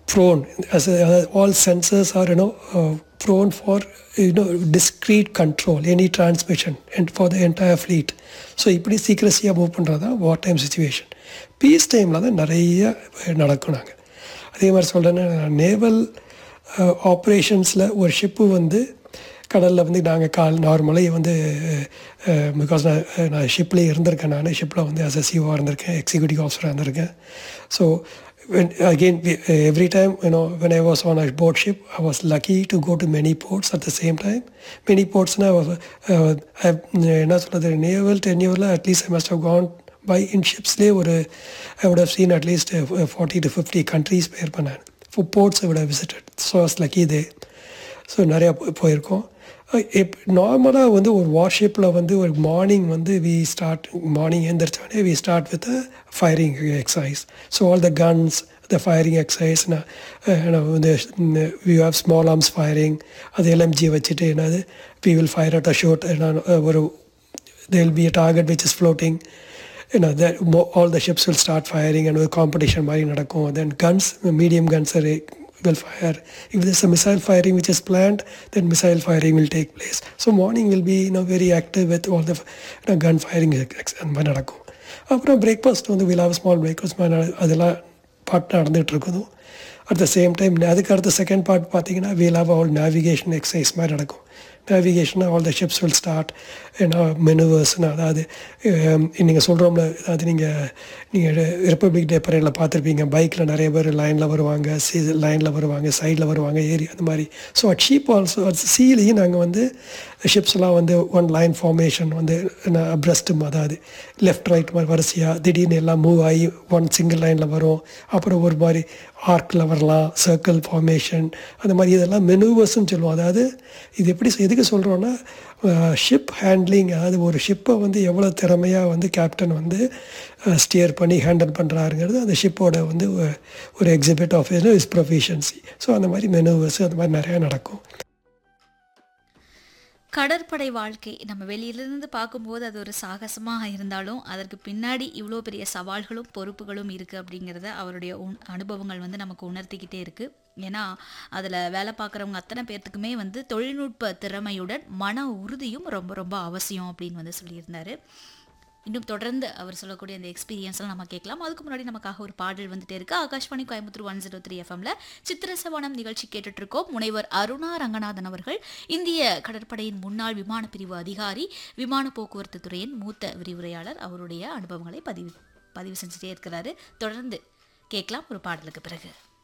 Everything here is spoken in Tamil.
prone as a, uh, all sensors are you know uh, prone for you know discrete control any transmission and for the entire fleet so இப்படி சீக்கிரஸியாக மூவ் பண்ணுறது தான் வார் டைம் சுச்சுவேஷன் பீஸ் டைமில் தான் நிறைய நடக்கும் நாங்கள் அதே மாதிரி சொல்கிறேன்னா நேவல் ஆப்ரேஷன்ஸில் ஒரு ஷிப்பு வந்து கடலில் வந்து நாங்கள் கால் நார்மலாக வந்து பிகாஸ் நான் நான் ஷிப்லேயே இருந்திருக்கேன் நான் ஷிப்பில் வந்து அசசிவாக இருந்திருக்கேன் எக்ஸிக்யூட்டிவ் ஆஃபீஸராக இருந்திருக்கேன் so when again we, every time you know when I was on a boat ship I was lucky to go to many ports at the same time many ports now uh, I've என்ன சொல்கிறது நேவல் டென்யூரில் at least I must have gone by in ஷிப்ஸ்லேயே ஒரு I would have seen at least forty to fifty countries பேர் பண்ணேன் four ports I would have visited so was lucky they so நிறையா போயிருக்கோம் இப் நார்மலாக வந்து ஒரு வார்ஷிப்பில் வந்து ஒரு மார்னிங் வந்து வி ஸ்டார்ட் மார்னிங் எழுந்திரிச்சோடனே we start with firing exercise so all the guns the firing exercise வந்து we have small arms firing அது எல்எம்ஜி வச்சுட்டு என்னது we will fire at a shoot ஒரு there will be a target which is floating you know that mo- all the ships will start firing and ஒரு competition மாதிரி நடக்கும் then guns medium guns are will fire if there's a missile firing which is planned then missile firing will take place so morning will be you know very active with all the you know, gun firing ex- அந்த மாதிரி நடக்கும் அப்புறம் பிரேக்ஃபாஸ்ட் வந்து வில் ஹாவ் ஸ்மால் பிரேக்ஃபாஸ்ட் அதெல்லாம் பார்ட் நடந்துகிட்டு இருக்குதும் அட் த சேம் டைம் அதுக்கு அடுத்த செகண்ட் பார்ட் பார்த்தீங்கன்னா we'll have all navigation exercise மாதிரி நடக்கும் navigation all the ships will start ஏன்னா மெனுவர்ஸ்னு அதாவது நீங்கள் சொல்கிறோம்ல அதாவது நீங்கள் நீங்கள் ரிப்பப்ளிக் டே பரேடில் பார்த்துருப்பீங்க பைக்கில் நிறைய பேர் லைனில் வருவாங்க சி லைனில் வருவாங்க சைடில் வருவாங்க ஏரி அந்த மாதிரி so at ship also at சீலையும் நாங்கள் வந்து ஷிப்ஸ்லாம் வந்து ஒன் லைன் ஃபார்மேஷன் வந்து அப்ரஸ்ட் அதாவது லெஃப்ட் ரைட் மாதிரி வரிசையாக திடீர்னு எல்லாம் மூவ் ஆகி ஒன் சிங்கிள் லைனில் வரும் அப்புறம் ஒரு மாதிரி ஆர்க்கில் வரலாம் சர்க்கிள் ஃபார்மேஷன் அந்த மாதிரி இதெல்லாம் மெனுவர்ஸ்ன்னு சொல்லுவோம் அதாவது இது எப்படி எதுக்கு சொல்கிறோன்னா ஷிப் ஹேண்ட்லிங் அதாவது ஒரு ஷிப்பை வந்து எவ்வளோ திறமையாக வந்து கேப்டன் வந்து ஸ்டியர் பண்ணி ஹேண்டில் பண்ணுறாருங்கிறது அந்த ஷிப்போட வந்து ஒரு exhibit of is proficiency so அந்த மாதிரி மெனுவர்ஸ் அந்த மாதிரி நிறையா நடக்கும் கடற்படை வாழ்க்கை நம்ம வெளியிலிருந்து பார்க்கும்போது அது ஒரு சாகசமாக இருந்தாலும் அதற்கு பின்னாடி இவ்வளோ பெரிய சவால்களும் பொறுப்புகளும் இருக்குது அப்படிங்கிறத அவருடைய உண் அனுபவங்கள் வந்து நமக்கு உணர்த்திக்கிட்டே இருக்குது ஏன்னா அதில் வேலை பார்க்குறவங்க அத்தனை பேர்த்துக்குமே வந்து தொழில்நுட்ப திறமையுடன் மன உறுதியும் ரொம்ப ரொம்ப அவசியம் அப்படின்னு வந்து சொல்லியிருந்தாரு இன்னும் தொடர்ந்து அவர் சொல்லக்கூடிய அந்த எக்ஸ்பீரியன்ஸ்லாம் நம்ம கேட்கலாம் அதுக்கு முன்னாடி நமக்காக ஒரு பாடல் வந்துட்டே இருக்கு Akashvani Coimbatore one zero three எஃப்எம்ல சித்திரசவனம் நிகழ்ச்சி கேட்டுட்டு இருக்கோம் முனைவர் அருணா ரங்கநாதன் அவர்கள் இந்திய கடற்படையின் முன்னாள் விமான பிரிவு அதிகாரி விமான போக்குவரத்து துறையின் மூத்த விரிவுரையாளர் அவருடைய அனுபவங்களை பதிவு பதிவு செஞ்சுட்டே இருக்கிறாரு தொடர்ந்து கேட்கலாம் ஒரு பாடலுக்கு பிறகு